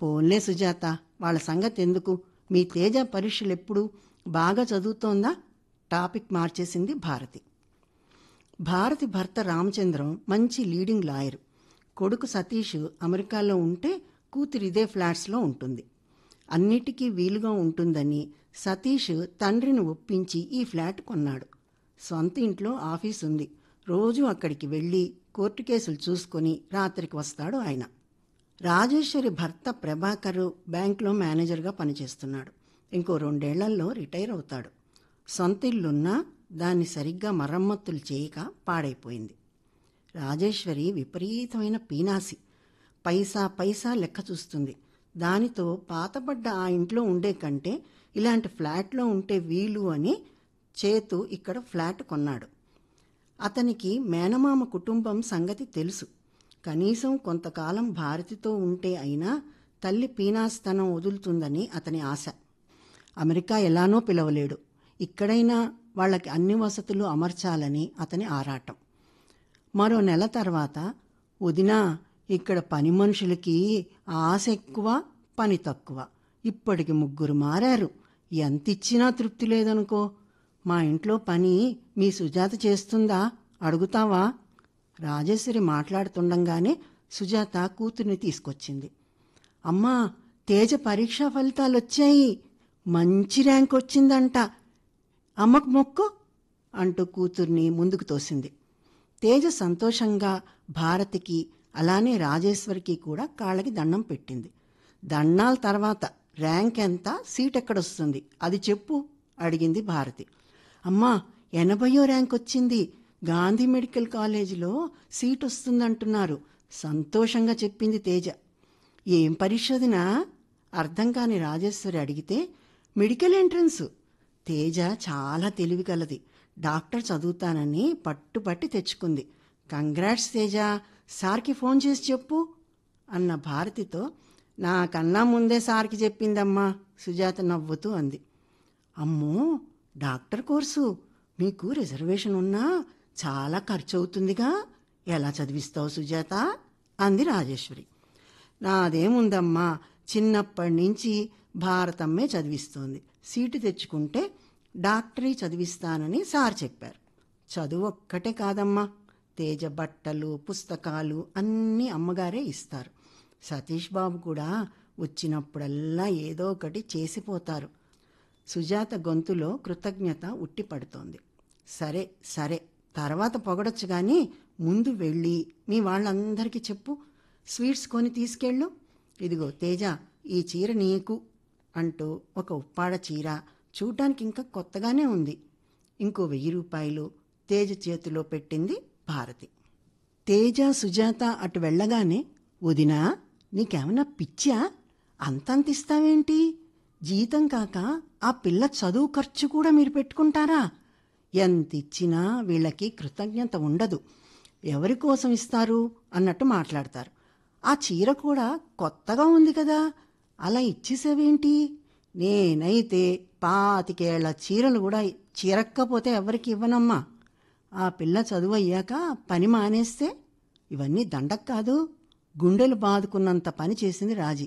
పోన్లే సుజాత వాళ్ళ సంగతి ఎందుకు మీ తేజ పరీక్షలు ఎప్పుడు బాగా చదువుతోందా టాపిక్ మార్చేసింది భారతి భారతి భర్త రామచంద్రం మంచి లీడింగ్ లాయరు కొడుకు సతీష్ అమెరికాలో ఉంటే కూతురు ఇదే ఫ్లాట్స్లో ఉంటుంది అన్నిటికీ వీలుగా ఉంటుందని సతీష్ తండ్రిని ఒప్పించి ఈ ఫ్లాట్ కొన్నాడు సొంత ఇంట్లో ఆఫీస్ ఉంది రోజు అక్కడికి వెళ్ళి కోర్టు కేసులు చూసుకొని రాత్రికి వస్తాడు ఆయన రాజేశ్వరి భర్త ప్రభాకర్ బ్యాంకులో మేనేజర్గా పనిచేస్తున్నాడు ఇంకో రెండేళ్లలో రిటైర్ అవుతాడు సొంత ఇల్లున్నా దాన్ని సరిగ్గా మరమ్మతులు చేయక పాడైపోయింది రాజేశ్వరి విపరీతమైన పీనాసి పైసా పైసా లెక్క చూస్తుంది దానితో పాతబడ్డ ఆ ఇంట్లో ఉండే కంటే ఇలాంటి ఫ్లాట్లో ఉంటే వీలు అని చేతు ఇక్కడ ఫ్లాట్ కొన్నాడు అతనికి మేనమామ కుటుంబం సంగతి తెలుసు కనీసం కొంతకాలం భారతితో ఉంటే అయినా తల్లి పీనాస్తనం వదులుతుందని అతని ఆశ అమెరికా ఎలానో పిలవలేడు ఇక్కడైనా వాళ్ళకి అన్ని వసతులు అమర్చాలని అతని ఆరాటం మరో నెల తర్వాత వదినా ఇక్కడ పని మనుషులకి ఆశ ఎక్కువ పని తక్కువ ఇప్పటికి ముగ్గురు మారారు ఎంత ఇచ్చినా తృప్తి లేదనుకో మా ఇంట్లో పని మీ సుజాత చేస్తుందా అడుగుతావా రాజేశ్వరి మాట్లాడుతుండగానే సుజాత కూతుర్ని తీసుకొచ్చింది అమ్మా తేజ పరీక్షా ఫలితాలు వచ్చాయి మంచి ర్యాంక్ వచ్చిందంట అమ్మకు మొక్కు అంటూ కూతుర్ని ముందుకు తోసింది తేజ సంతోషంగా భారతికి అలానే రాజేశ్వరికి కూడా కాళ్ళకి దండం పెట్టింది దండాల తర్వాత ర్యాంక్ ఎంత సీట్ ఎక్కడొస్తుంది అది చెప్పు అడిగింది భారతి అమ్మా ఎనభయో ర్యాంక్ వచ్చింది గాంధీ మెడికల్ కాలేజీలో సీట్ వస్తుందంటున్నారు సంతోషంగా చెప్పింది తేజ ఏం పరిశోధన అర్థం కాని రాజేశ్వరి అడిగితే మెడికల్ ఎంట్రన్స్ తేజ చాలా తెలివి కలది డాక్టర్ చదువుతానని పట్టుపట్టి తెచ్చుకుంది కంగ్రాట్స్ తేజ సార్కి ఫోన్ చేసి చెప్పు అన్న భారతితో నాకన్నా ముందే సార్కి చెప్పిందమ్మా సుజాత నవ్వుతూ అంది అమ్మో డాక్టర్ కోర్సు మీకు రిజర్వేషన్ ఉన్నా చాలా ఖర్చు అవుతుందిగా ఎలా చదివిస్తావు సుజాత అంది రాజేశ్వరి నాదేముందమ్మా చిన్నప్పటి నుంచి భారతమ్మే చదివిస్తోంది సీటు తెచ్చుకుంటే డాక్టరీ చదివిస్తానని సార్ చెప్పారు చదువు ఒక్కటే కాదమ్మా తేజ బట్టలు పుస్తకాలు అన్నీ అమ్మగారే ఇస్తారు సతీష్ బాబు కూడా వచ్చినప్పుడల్లా ఏదో ఒకటి చేసిపోతారు సుజాత గొంతులో కృతజ్ఞత ఉట్టిపడుతోంది సరే సరే తర్వాత పొగడొచ్చు కానీ ముందు వెళ్ళి మీ వాళ్ళందరికీ చెప్పు స్వీట్స్ కొని తీసుకెళ్ళు ఇదిగో తేజ ఈ చీర నీకు అంటూ ఒక ఉప్పాడ చీర చూడటానికి ఇంకా కొత్తగానే ఉంది ఇంకో వెయ్యి రూపాయలు తేజ చేతిలో పెట్టింది భారతి తేజ సుజాత అటు వెళ్ళగానే వదినా నీకేమన్నా పిచ్చా అంతంత ఇస్తావేంటి జీతం కాక ఆ పిల్ల చదువు ఖర్చు కూడా మీరు పెట్టుకుంటారా ఎంత ఇచ్చినా వీళ్ళకి కృతజ్ఞత ఉండదు ఎవరి కోసం ఇస్తారు అన్నట్టు మాట్లాడతారు ఆ చీర కూడా కొత్తగా ఉంది కదా అలా ఇచ్చేసేవేంటి నేనైతే పాతికేళ్ల చీరలు కూడా చీరక్కపోతే ఎవరికి ఇవ్వనమ్మా ఆ పిల్ల చదువు అయ్యాక పని మానేస్తే ఇవన్నీ దండక్ కాదు గుండెలు బాదుకున్నంత పని చేసింది రాజీ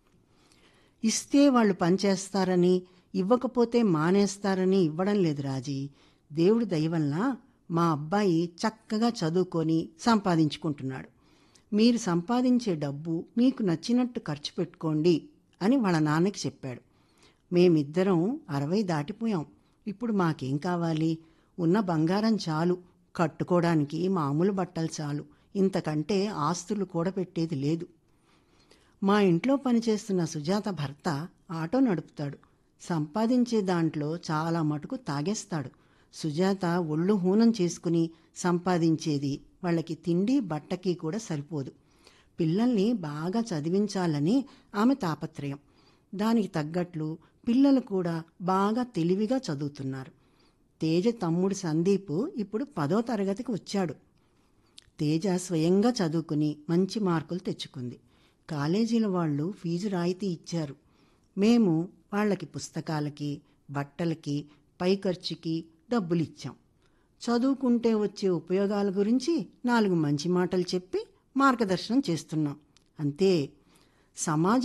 ఇస్తే వాళ్ళు పనిచేస్తారని ఇవ్వకపోతే మానేస్తారని ఇవ్వడం లేదు రాజీ దేవుడి దయ వలన మా అబ్బాయి చక్కగా చదువుకొని సంపాదించుకుంటున్నాడు మీరు సంపాదించే డబ్బు మీకు నచ్చినట్టు ఖర్చు పెట్టుకోండి అని వాళ్ళ నాన్నకి చెప్పాడు మేమిద్దరం అరవై దాటిపోయాం ఇప్పుడు మాకేం కావాలి ఉన్న బంగారం చాలు కట్టుకోవడానికి మామూలు బట్టలు చాలు ఇంతకంటే ఆస్తులు కూడబెట్టేది లేదు మా ఇంట్లో పనిచేస్తున్న సుజాత భర్త ఆటో నడుపుతాడు సంపాదించే దాంట్లో చాలా మటుకు తాగేస్తాడు సుజాత ఒళ్ళు హూనం చేసుకుని సంపాదించేది వాళ్ళకి తిండి బట్టకి కూడా సరిపోదు పిల్లల్ని బాగా చదివించాలని ఆమె తాపత్రయం దానికి తగ్గట్లు పిల్లలు కూడా బాగా తెలివిగా చదువుతున్నారు తేజ తమ్ముడు సందీప్ ఇప్పుడు పదో తరగతికి వచ్చాడు తేజ స్వయంగా చదువుకుని మంచి మార్కులు తెచ్చుకుంది కాలేజీల వాళ్ళు ఫీజు రాయితీ ఇచ్చారు మేము వాళ్ళకి పుస్తకాలకి బట్టలకి పై ఖర్చుకి డబ్బులు ఇచ్చాం చదువుకుంటే వచ్చే ఉపయోగాల గురించి నాలుగు మంచి మాటలు చెప్పి మార్గదర్శనం చేస్తున్నాం అంతే సమాజం